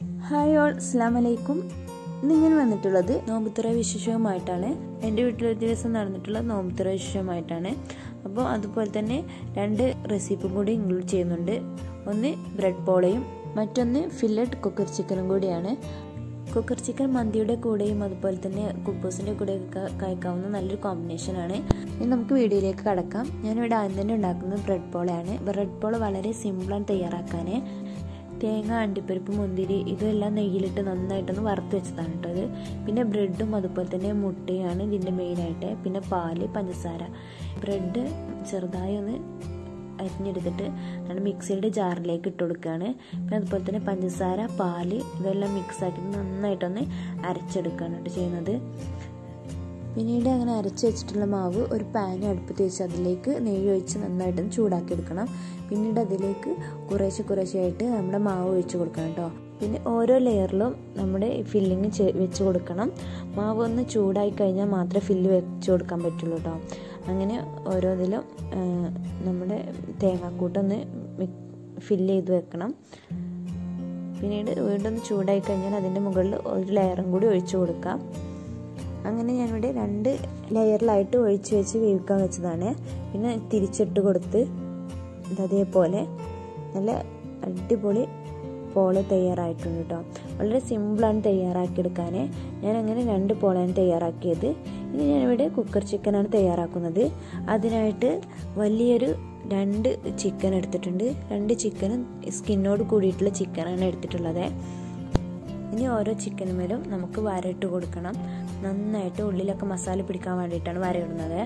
hi all അസ്സാം വലൈക്കും ഇന്ന് ഞാൻ വന്നിട്ടുള്ളത് നോമ്പുത്തുറ വിശേഷവുമായിട്ടാണ് എൻ്റെ വീട്ടിലൊരു ദിവസം നടന്നിട്ടുള്ള നോമ്പുത്തുറ വിശേഷവുമായിട്ടാണ് അപ്പോൾ അതുപോലെ തന്നെ രണ്ട് റെസിപ്പും കൂടി ഇൻക്ലൂഡ് ചെയ്യുന്നുണ്ട് ഒന്ന് ബ്രെഡ് പോളയും മറ്റൊന്ന് ഫില്ലറ്റ് കുക്കർ ചിക്കനും കൂടിയാണ് കുക്കർ ചിക്കൻ മന്തിയുടെ കൂടെയും അതുപോലെ തന്നെ കുബൂസിൻ്റെ കൂടെയൊക്കെ കഴിക്കാവുന്ന നല്ലൊരു കോമ്പിനേഷനാണ് ഇനി നമുക്ക് വീഡിയോയിലേക്ക് കടക്കാം ഞാനിവിടെ ആദ്യം തന്നെ ഉണ്ടാക്കുന്നത് ബ്രെഡ് പോളയാണ് ബ്രെഡ് പോള വളരെ സിമ്പിളാണ് തയ്യാറാക്കാൻ തേങ്ങ അണ്ടിപ്പരിപ്പ് മുന്തിരി ഇതെല്ലാം നെയ്യിലിട്ട് നന്നായിട്ടൊന്ന് വറുത്ത് വെച്ചതാണ് കേട്ടോ അത് പിന്നെ ബ്രെഡും അതുപോലെ തന്നെ മുട്ടയാണ് ഇതിൻ്റെ മെയിനായിട്ട് പിന്നെ പാല് പഞ്ചസാര ബ്രെഡ് ചെറുതായി ഒന്ന് അരിഞ്ഞെടുത്തിട്ട് നമ്മൾ മിക്സിയുടെ ജാറിലേക്ക് ഇട്ട് കൊടുക്കുകയാണ് പിന്നെ അതുപോലെ തന്നെ പഞ്ചസാര പാല് ഇതെല്ലാം മിക്സ് ആക്കിയിട്ട് നന്നായിട്ടൊന്ന് അരച്ചെടുക്കുകയാണ് കേട്ടോ ചെയ്യുന്നത് പിന്നീട് അങ്ങനെ അരച്ച് വെച്ചിട്ടുള്ള മാവ് ഒരു പാൻ അടുപ്പത്ത് വെച്ച് അതിലേക്ക് നെയ്യ് ഒഴിച്ച് നന്നായിട്ടൊന്ന് ചൂടാക്കി എടുക്കണം പിന്നീട് അതിലേക്ക് കുറേശ്ശെ കുറേശ്ശെയായിട്ട് നമ്മുടെ മാവ് ഒഴിച്ച് കൊടുക്കണം കേട്ടോ പിന്നെ ഓരോ ലെയറിലും നമ്മുടെ ഫില്ലിങ് വെച്ച് കൊടുക്കണം മാവ് ഒന്ന് ചൂടായി കഴിഞ്ഞാൽ മാത്രമേ ഫില്ല് വെച്ച് കൊടുക്കാൻ പറ്റുള്ളൂ കേട്ടോ അങ്ങനെ ഓരോ ഇതിലും നമ്മുടെ തേങ്ങാക്കൂട്ടൊന്ന് ഫില്ല് ചെയ്ത് വെക്കണം പിന്നീട് വീണ്ടും ചൂടായി കഴിഞ്ഞാൽ അതിൻ്റെ മുകളിൽ ഒരു ലെയറും കൂടി ഒഴിച്ചു കൊടുക്കാം അങ്ങനെ ഞാനിവിടെ രണ്ട് ലെയറിലായിട്ട് ഒഴിച്ച് വെച്ച് വേവിക്കാൻ വെച്ചതാണ് പിന്നെ തിരിച്ചിട്ട് കൊടുത്ത് അതേപോലെ നല്ല അടിപൊളി പോള് തയ്യാറായിട്ടുണ്ട് കേട്ടോ വളരെ സിമ്പിളാണ് തയ്യാറാക്കിയെടുക്കാൻ ഞാൻ അങ്ങനെ രണ്ട് പോളാണ് തയ്യാറാക്കിയത് ഇനി ഞാനിവിടെ കുക്കർ ചിക്കനാണ് തയ്യാറാക്കുന്നത് അതിനായിട്ട് വലിയൊരു രണ്ട് ചിക്കൻ എടുത്തിട്ടുണ്ട് രണ്ട് ചിക്കനും സ്കിന്നോട് കൂടിയിട്ടുള്ള ചിക്കനാണ് എടുത്തിട്ടുള്ളത് ഇനി ഓരോ ചിക്കൻ മേലും നമുക്ക് വരയിട്ട് കൊടുക്കണം നന്നായിട്ട് ഉള്ളിലൊക്കെ മസാല പിടിക്കാൻ വേണ്ടിയിട്ടാണ് വരയിടുന്നത്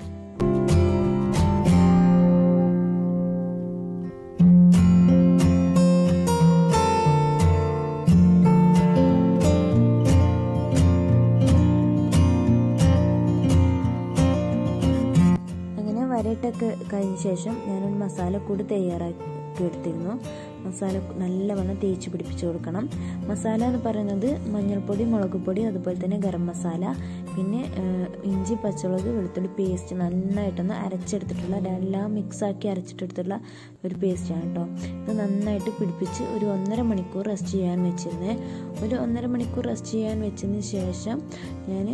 അങ്ങനെ വരയിട്ടൊക്കെ കഴിഞ്ഞ ശേഷം ഞാനൊരു മസാലക്കൂട് തയ്യാറാക്കി എടുത്തിരുന്നു മസാല നല്ലവണ്ണം തേച്ച് പിടിപ്പിച്ച് കൊടുക്കണം മസാല എന്ന് പറയുന്നത് മഞ്ഞൾപ്പൊടി മുളക് പൊടി അതുപോലെ തന്നെ ഗരം മസാല പിന്നെ ഇഞ്ചി പച്ചമുളക് വെളുത്തുള്ളി പേസ്റ്റ് നന്നായിട്ടൊന്ന് അരച്ചെടുത്തിട്ടുള്ള എല്ലാം മിക്സാക്കി അരച്ചിട്ടെടുത്തുള്ള ഒരു പേസ്റ്റാണ് കേട്ടോ ഇത് നന്നായിട്ട് പിടിപ്പിച്ച് ഒരു ഒന്നര മണിക്കൂർ റെസ്റ്റ് ചെയ്യാൻ വെച്ചിരുന്നേ ഒരു ഒന്നര മണിക്കൂർ റെസ്റ്റ് ചെയ്യാൻ വെച്ചതിന് ശേഷം ഞാൻ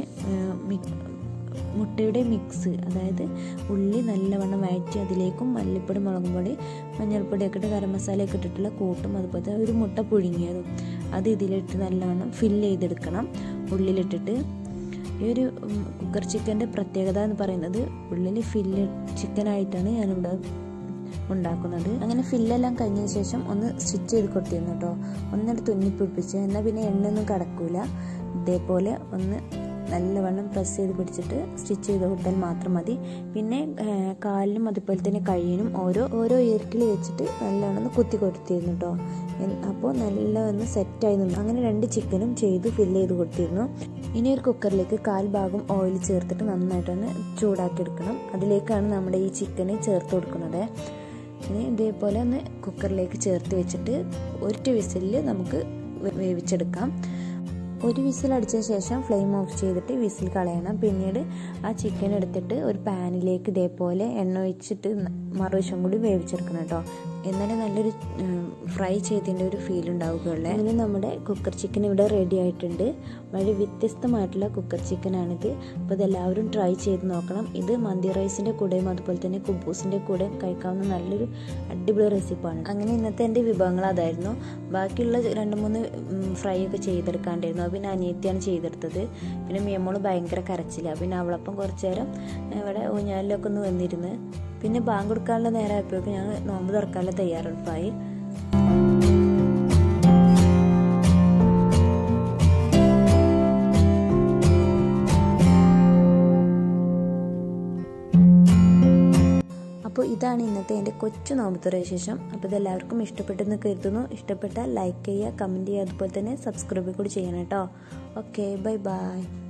മുട്ടയുടെ മിക്സ് അതായത് ഉള്ളി നല്ലവണ്ണം വഴറ്റി അതിലേക്കും മല്ലിപ്പൊടി മുളകും പൊടി മഞ്ഞൾപ്പൊടിയൊക്കെ ഇട്ട് ഗരം മസാലയൊക്കെ ഇട്ടിട്ടുള്ള കൂട്ടും അതുപോലെ തന്നെ ഒരു മുട്ട പുഴുങ്ങിയതും അത് ഇതിലിട്ട് നല്ലവണ്ണം ഫില്ല് ചെയ്തെടുക്കണം ഉള്ളിലിട്ടിട്ട് ഈ ഒരു കുക്കർ ചിക്കൻ്റെ പ്രത്യേകത എന്ന് പറയുന്നത് ഉള്ളിൽ ഫില്ല് ചിക്കനായിട്ടാണ് ഞാനിവിടെ ഉണ്ടാക്കുന്നത് അങ്ങനെ ഫില്ലെല്ലാം കഴിഞ്ഞതിന് ശേഷം ഒന്ന് സ്റ്റിച്ച് ചെയ്ത് കൊടുത്തിരുന്നു കേട്ടോ ഒന്നിട്ട് തുന്നിപ്പിടിപ്പിച്ച് എന്നാൽ പിന്നെ എണ്ണയൊന്നും കടക്കൂല ഇതേപോലെ ഒന്ന് നല്ലവണ്ണം പ്രസ് ചെയ്ത് പിടിച്ചിട്ട് സ്റ്റിച്ച് ചെയ്ത് കൊടുത്താൽ മാത്രം മതി പിന്നെ കാലിനും അതുപോലെ തന്നെ കയ്യിനും ഓരോ ഓരോ ഇയർക്കിൽ വെച്ചിട്ട് നല്ലവണ്ണം ഒന്ന് കുത്തി കൊടുത്തിരുന്നു കേട്ടോ അപ്പോൾ നല്ലവണ്ണം സെറ്റായി നിന്നു അങ്ങനെ രണ്ട് ചിക്കനും ചെയ്ത് ഫില്ല് ചെയ്ത് കൊടുത്തിരുന്നു ഇനി ഒരു കുക്കറിലേക്ക് കാൽ ഭാഗം ഓയിൽ ചേർത്തിട്ട് നന്നായിട്ടൊന്ന് ചൂടാക്കി എടുക്കണം അതിലേക്കാണ് നമ്മുടെ ഈ ചിക്കന് ചേർത്ത് കൊടുക്കുന്നത് ഇനി ഇതേപോലെ ഒന്ന് കുക്കറിലേക്ക് ചേർത്ത് വെച്ചിട്ട് ഒറ്റ വിസിലിൽ നമുക്ക് വേവിച്ചെടുക്കാം ഒരു വിസിൽ അടിച്ച ശേഷം ഫ്ലെയിം ഓഫ് ചെയ്തിട്ട് വിസിൽ കളയണം പിന്നീട് ആ ചിക്കൻ എടുത്തിട്ട് ഒരു പാനിലേക്ക് ഇതേപോലെ എണ്ണ ഒഴിച്ചിട്ട് മറുവശം കൂടി വേവിച്ചെടുക്കണം കേട്ടോ എന്നാലേ നല്ലൊരു ഫ്രൈ ചെയ്തതിൻ്റെ ഒരു ഫീൽ ഉണ്ടാവുകയുള്ളൂ അങ്ങനെ നമ്മുടെ കുക്കർ ചിക്കൻ ഇവിടെ റെഡി ആയിട്ടുണ്ട് വളരെ വ്യത്യസ്തമായിട്ടുള്ള കുക്കർ ചിക്കനാണിത് അപ്പോൾ ഇതെല്ലാവരും ട്രൈ ചെയ്ത് നോക്കണം ഇത് മന്തി റൈസിൻ്റെ കൂടെയും അതുപോലെ തന്നെ കുബൂസിൻ്റെ കൂടെയും കഴിക്കാവുന്ന നല്ലൊരു അടിപൊളി റെസിപ്പാണ് അങ്ങനെ ഇന്നത്തെ എൻ്റെ വിഭവങ്ങൾ അതായിരുന്നു ബാക്കിയുള്ള രണ്ട് മൂന്ന് ഫ്രൈ ഒക്കെ ചെയ്തെടുക്കാണ്ടായിരുന്നു പിന്നെ അനിയത്തിയാണ് ചെയ്തെടുത്തത് പിന്നെ മിയമോള് ഭയങ്കര കരച്ചില്ല പിന്നെ അവളപ്പം കുറച്ചു നേരം ഇവിടെ ഊഞ്ഞാലിലൊക്കെ ഒന്ന് വന്നിരുന്ന് പിന്നെ ബാങ്ക് കൊടുക്കാനുള്ള നേരമായപ്പോഴേക്കും ഞങ്ങൾ നോമ്പ് തുറക്കാനുള്ള തയ്യാറെടുപ്പായി അപ്പോൾ ഇതാണ് ഇന്നത്തെ എൻ്റെ കൊച്ചു നോമ്പത്തുറ വിശേഷം അപ്പോൾ ഇതെല്ലാവർക്കും ഇഷ്ടപ്പെട്ടെന്ന് കരുതുന്നു ഇഷ്ടപ്പെട്ടാൽ ലൈക്ക് ചെയ്യുക കമൻറ്റ് ചെയ്യുക അതുപോലെ തന്നെ സബ്സ്ക്രൈബ് കൂടി ചെയ്യണം കേട്ടോ ഓക്കെ ബൈ ബൈ